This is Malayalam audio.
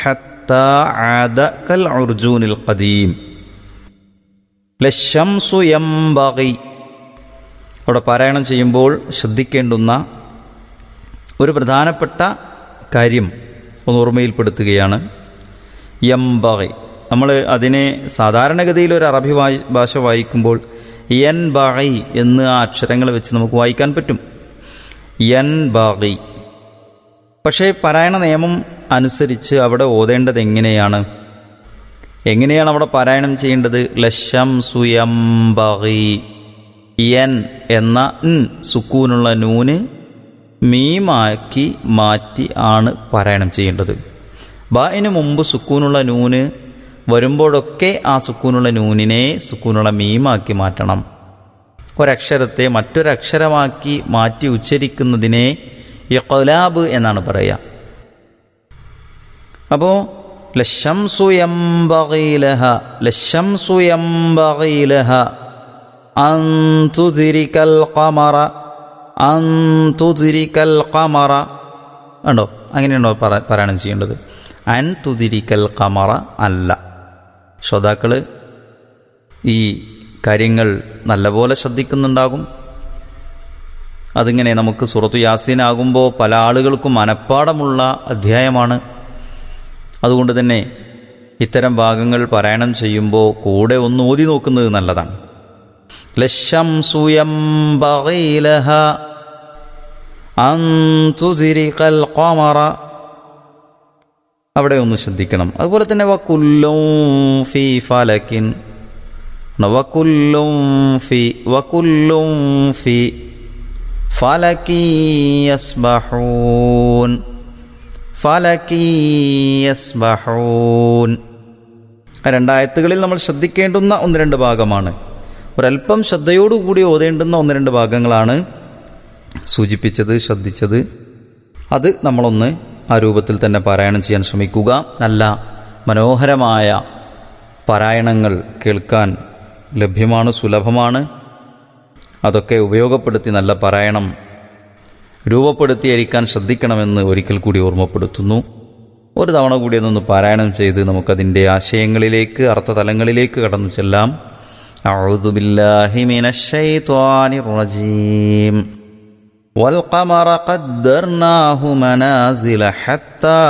حتى عاد كالعرجون القديم ലശംസു യംബഗി അവിടെ പാരായണം ചെയ്യുമ്പോൾ ശ്രദ്ധിക്കേണ്ടുന്ന ഒരു പ്രധാനപ്പെട്ട കാര്യം ഒന്ന് ഓർമ്മയിൽപ്പെടുത്തുകയാണ് യംബഗി നമ്മൾ അതിനെ സാധാരണഗതിയിൽ ഒരു അറബി വായി- ഭാഷ വായിക്കുമ്പോൾ യൻ ബഗി എന്ന് ആ അക്ഷരങ്ങൾ വെച്ച് നമുക്ക് വായിക്കാൻ പറ്റും യൻ ബഗി പക്ഷേ പാരായണ നിയമം അനുസരിച്ച് അവിടെ ഓതേണ്ടത് എങ്ങനെയാണ് എങ്ങനെയാണ് അവിടെ പാരായണം ചെയ്യേണ്ടത് ലശം സുയംബി യൻ എന്ന ൻ സുക്കൂനുള്ള നൂന് മീമാക്കി മാറ്റി ആണ് പാരായണം ചെയ്യേണ്ടത് ബായിന് മുമ്പ് സുക്കൂനുള്ള നൂന് വരുമ്പോഴൊക്കെ ആ സുക്കൂനുള്ള നൂനിനെ സുക്കൂനുള്ള മീമാക്കി മാറ്റണം ഒരക്ഷരത്തെ മറ്റൊരക്ഷരമാക്കി മാറ്റി ഉച്ചരിക്കുന്നതിനെ ഇഖ്ലാബ് എന്നാണ് പറയുക അപ്പോൾ ലശംസു യംബഗീലഹ ലശംസു യംബഗീലഹ അന്തുതിരിക്കൽ ഖമറ അന്തുതിരിക്കൽ ഖമറ ഉണ്ടോ അങ്ങനെയാണോ പറ- പാരായണം ചെയ്യേണ്ടത് അൻ തുതിരിക്കൽ ഖമറ അല്ല ശ്രോതാക്കൾ ഈ കാര്യങ്ങൾ നല്ലപോലെ ശ്രദ്ധിക്കുന്നുണ്ടാകും അതിങ്ങനെ നമുക്ക് സുറത്തു യാസീനാകുമ്പോൾ പല ആളുകൾക്കും മനഃപ്പാടമുള്ള അധ്യായമാണ് അതുകൊണ്ട് തന്നെ ഇത്തരം ഭാഗങ്ങൾ പാരായണം ചെയ്യുമ്പോൾ കൂടെ ഒന്ന് ഓതി നോക്കുന്നത് നല്ലതാണ് ലശംസു യംബഗീലഹ അൻ തുസിരിഖൽ ഖമറ അവിടെ ഒന്ന് ശ്രദ്ധിക്കണം അതുപോലെ തന്നെ വക്കുല്ലും ഫി ഫലക്കിൻ വക്കുല്ലും ഫി വക്കുല്ലും ഫി ഫലക്കി യസ്ബഹൂൻ ഫലക്കി യസ്ബഹൂൻ ആ രണ്ടായത്തുകളിൽ നമ്മൾ ശ്രദ്ധിക്കേണ്ടുന്ന ഒന്ന് രണ്ട് ഭാഗമാണ് ഒരല്പം ശ്രദ്ധയോടുകൂടി ഓതേണ്ടുന്ന ഒന്ന് രണ്ട് ഭാഗങ്ങളാണ് സൂചിപ്പിച്ചത് ശ്രദ്ധിച്ചത് അത് നമ്മളൊന്ന് ആ രൂപത്തിൽ തന്നെ പാരായണം ചെയ്യാൻ ശ്രമിക്കുക നല്ല മനോഹരമായ പാരായണങ്ങൾ കേൾക്കാൻ ലഭ്യമാണ് സുലഭമാണ് അതൊക്കെ ഉപയോഗപ്പെടുത്തി നല്ല പാരായണം രൂപപ്പെടുത്തിയിരിക്കാൻ ശ്രദ്ധിക്കണമെന്ന് ഒരിക്കൽ കൂടി ഓർമ്മപ്പെടുത്തുന്നു ഒരു തവണ കൂടി അതൊന്ന് പാരായണം ചെയ്ത് നമുക്കതിൻ്റെ ആശയങ്ങളിലേക്ക് അർത്ഥതലങ്ങളിലേക്ക് കടന്നു ചെല്ലാം أعوذ بالله من الشيطان الرجيم والقمر قدرناه منازل حتى